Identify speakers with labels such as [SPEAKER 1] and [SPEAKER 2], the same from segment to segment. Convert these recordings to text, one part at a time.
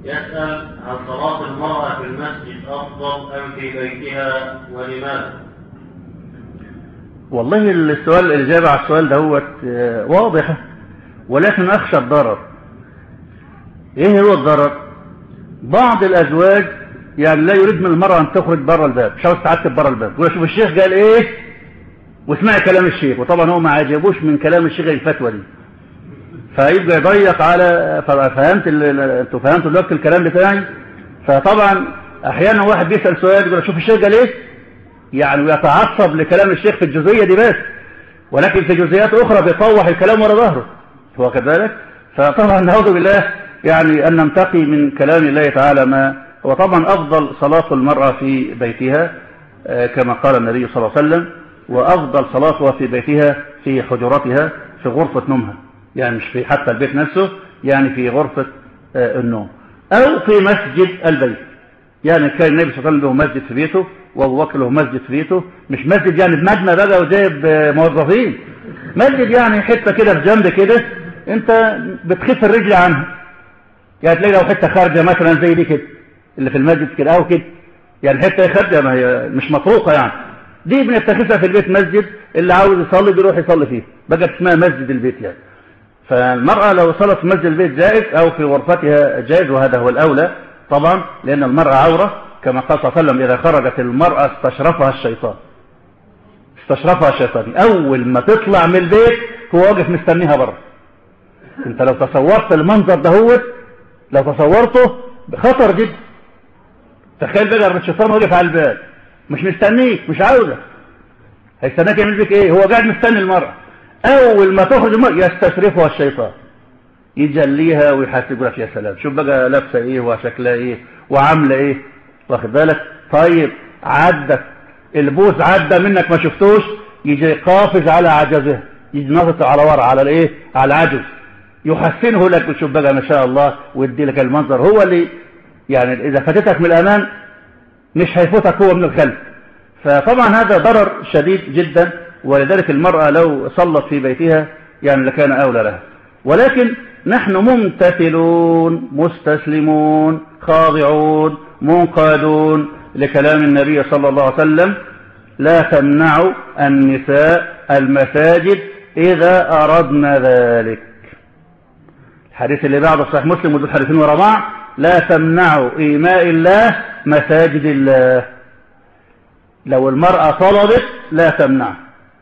[SPEAKER 1] يسأل هل صلاة المرأة في المسجد أفضل أم في بيتها ولماذا؟
[SPEAKER 2] والله السؤال الإجابة على السؤال دوت آه، واضحة ولكن أخشى الضرر إيه هو الضرر؟ بعض الأزواج يعني لا يريد من المرأة أن تخرج بره الباب مش عاوز تعتب بره الباب يقول شوف الشيخ قال إيه واسمعي كلام الشيخ وطبعا هو ما عجبوش من كلام الشيخ الفتوى دي فيبقى يضيق على فهمت انتوا فهمتوا دلوقتي الكلام بتاعي فطبعا احيانا واحد بيسال سؤال يقول شوف الشيخ قال ايه يعني ويتعصب لكلام الشيخ في الجزئيه دي بس ولكن في جزئيات اخرى بيطوح الكلام ورا ظهره هو كذلك فطبعا نعوذ بالله يعني ان ننتقي من كلام الله تعالى ما هو طبعا افضل صلاه المراه في بيتها كما قال النبي صلى الله عليه وسلم وافضل صلاتها في بيتها في حجرتها في غرفه نومها يعني مش في حتى البيت نفسه يعني في غرفة النوم أو في مسجد البيت يعني كان النبي صلى الله عليه وسلم له مسجد في بيته وأبو بكر له مسجد في بيته مش مسجد يعني بمبنى بقى وجايب موظفين مسجد يعني حتة كده في جنب كده أنت بتخف الرجل عنها يعني تلاقي لو حتة خارجة مثلا زي دي كده اللي في المسجد كده أو كده يعني حتة خارجة ما هي مش مطروقة يعني دي بنتخذها في البيت مسجد اللي عاوز يصلي بيروح يصلي فيه بقت اسمها مسجد البيت يعني فالمرأة لو صلت في مسجد البيت جائز أو في غرفتها جائز وهذا هو الأولى طبعا لأن المرأة عورة كما قال صلى الله عليه وسلم إذا خرجت المرأة استشرفها الشيطان استشرفها الشيطان أول ما تطلع من البيت هو واقف مستنيها بره أنت لو تصورت المنظر دهوت لو تصورته بخطر جدا تخيل بقى ان الشيطان واقف على الباب مش مستنيك مش عاوزك هيستناك يعمل بك ايه هو قاعد مستني المرأة اول ما تخرج المرأة يستشرفها الشيطان يجليها ويحاسب لك يا سلام شوف بقى لابسه ايه وشكلها ايه وعامله ايه واخد بالك طيب عدت البوس عدى منك ما شفتوش يجي قافز على عجزه يجي ناطط على ورا على الايه على العجز يحسنه لك وتشوف بقى ما شاء الله ويدي لك المنظر هو اللي يعني اذا فاتتك من الامام مش هيفوتك هو من الخلف فطبعا هذا ضرر شديد جدا ولذلك المرأة لو صلت في بيتها يعني لكان أولى لها ولكن نحن ممتثلون مستسلمون خاضعون منقادون لكلام النبي صلى الله عليه وسلم لا تمنعوا النساء المساجد إذا أردنا ذلك الحديث اللي بعده صحيح مسلم ودول حديثين ورا بعض لا تمنعوا إيماء الله مساجد الله لو المرأة طلبت لا تمنع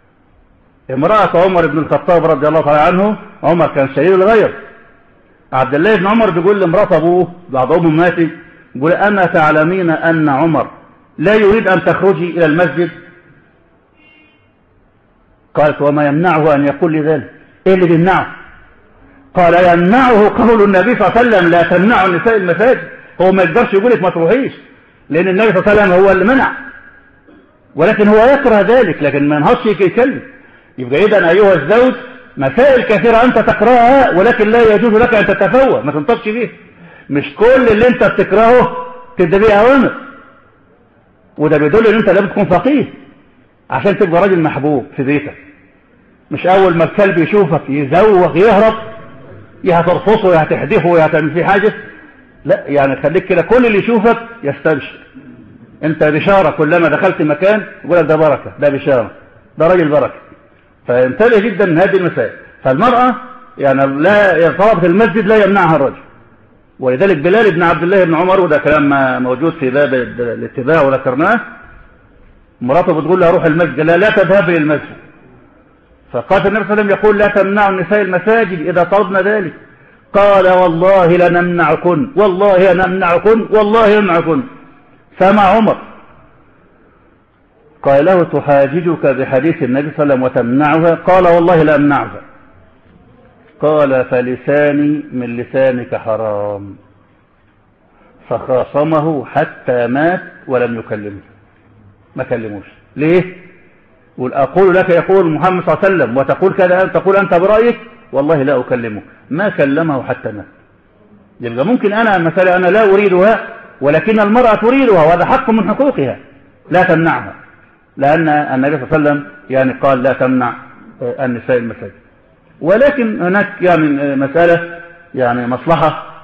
[SPEAKER 2] امرأة عمر بن الخطاب رضي الله تعالى عنه عمر كان شهيد الغير عبد الله بن عمر بيقول لامرأة أبوه بعد أمه ماتت يقول أما تعلمين أن عمر لا يريد أن تخرجي إلى المسجد قالت وما يمنعه أن يقول لي ذلك إيه اللي بيمنعه قال يمنعه قول النبي صلى الله عليه وسلم لا تمنعوا النساء المساجد هو ما يقدرش يقول لك ما تروحيش لأن النبي صلى الله عليه وسلم هو اللي منع ولكن هو يكره ذلك لكن ما ينهضش يتكلم يبقى إذا أيها الزوج مسائل كثيرة أنت تقرأها ولكن لا يجوز لك أن تتفوه ما تنطقش بيه مش كل اللي أنت بتكرهه تبدأ بيه أوامر وده بيدل أن أنت لازم تكون فقيه عشان تبقى راجل محبوب في بيتك مش أول ما الكلب يشوفك يزوغ يهرب يا هترفصه يا هتحدفه يا هتعمل فيه حاجة لا يعني خليك كده كل اللي يشوفك يستبشر انت بشارة كلما دخلت مكان يقول لك ده بركة ده بشارة ده راجل بركة فانتبه جدا من هذه المسائل فالمرأة يعني لا طلبة المسجد لا يمنعها الرجل ولذلك بلال بن عبد الله بن عمر وده كلام موجود في باب الاتباع وذكرناه مراته بتقول له روح المسجد لا لا تذهب الى المسجد فقال النبي صلى الله عليه وسلم يقول لا تمنعوا النساء المساجد اذا طلبنا ذلك قال والله لنمنعكن والله لنمنعكن والله لنمنعكن سمع عمر قال له تحاججك بحديث النبي صلى الله عليه وسلم وتمنعها قال والله لا أمنعها قال فلساني من لسانك حرام فخاصمه حتى مات ولم يكلمه ما كلموش ليه يقول أقول لك يقول محمد صلى الله عليه وسلم وتقول كذا تقول أنت برأيك والله لا أكلمه ما كلمه حتى مات يبقى ممكن أنا مثلا أنا لا أريدها ولكن المرأة تريدها وهذا حق من حقوقها لا تمنعها لأن النبي صلى الله عليه وسلم يعني قال لا تمنع النساء المساجد ولكن هناك يعني مسألة يعني مصلحة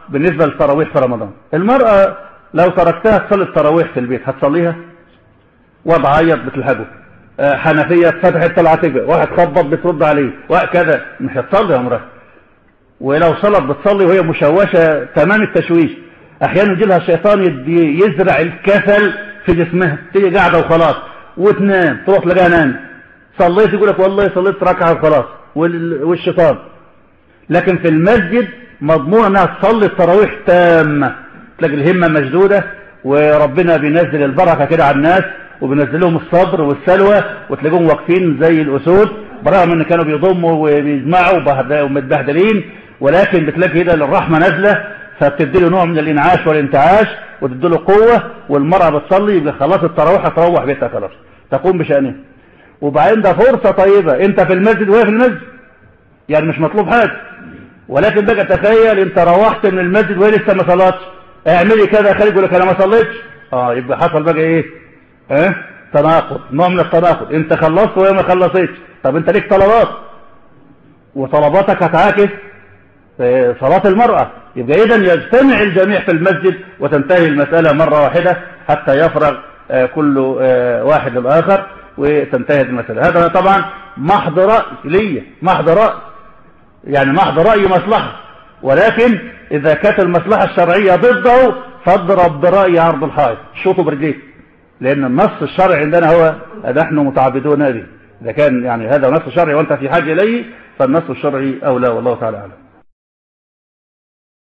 [SPEAKER 2] بالنسبة للتراويح في رمضان المرأة لو تركتها تصلي التراويح في البيت هتصليها وضع عيط بتلحقه آه، حنفية فتحت طلعت تجري واحد خبط بترد عليه وهكذا مش هتصلي يا امرأة ولو صلت بتصلي وهي مشوشة تمام التشويش احيانا يجي لها الشيطان يدي يزرع الكسل في جسمها تيجي قاعدة وخلاص وتنام تروح تلاقيها نام صليت يقول لك والله صليت ركعة وخلاص وال- والشيطان لكن في المسجد مضمون انها تصلي التراويح تامة تلاقي الهمة مشدودة وربنا بينزل البركة كده على الناس وبينزل لهم الصبر والسلوى وتلاقيهم واقفين زي الاسود برغم ان كانوا بيضموا وبيجمعوا وبهد- ومتبهدلين ولكن بتلاقي كده الرحمة نازلة فبتدي له نوع من الانعاش والانتعاش وتدي له قوة والمرأة بتصلي يبقى خلاص التراويح هتروح بيتها خلاص تقوم بشأنها وبعدين ده فرصة طيبة انت في المسجد وهي في المسجد يعني مش مطلوب حاجة ولكن بقى تخيل انت روحت من المسجد وهي لسه ما صلاتش اعملي كذا خلي يقول لك انا ما صليتش اه يبقى حصل بقى ايه اه تناقض نوع من التناقض انت خلصت وهي ما خلصتش طب انت ليك طلبات وطلباتك هتعاكس في صلاة المرأة يبقى اذا يجتمع الجميع في المسجد وتنتهي المسألة مرة واحدة حتى يفرغ آه، كل آه، واحد للآخر وتنتهي المسألة هذا طبعا محض رأي ليا محض رأي يعني محض رأي مصلحة ولكن إذا كانت المصلحة الشرعية ضده فاضرب برأي عرض الحائط شوطه برجليك لأن النص الشرعي عندنا هو نحن متعبدون به إذا كان يعني هذا نص شرعي وأنت في حاجة إليه فالنص الشرعي أولى والله تعالى أعلم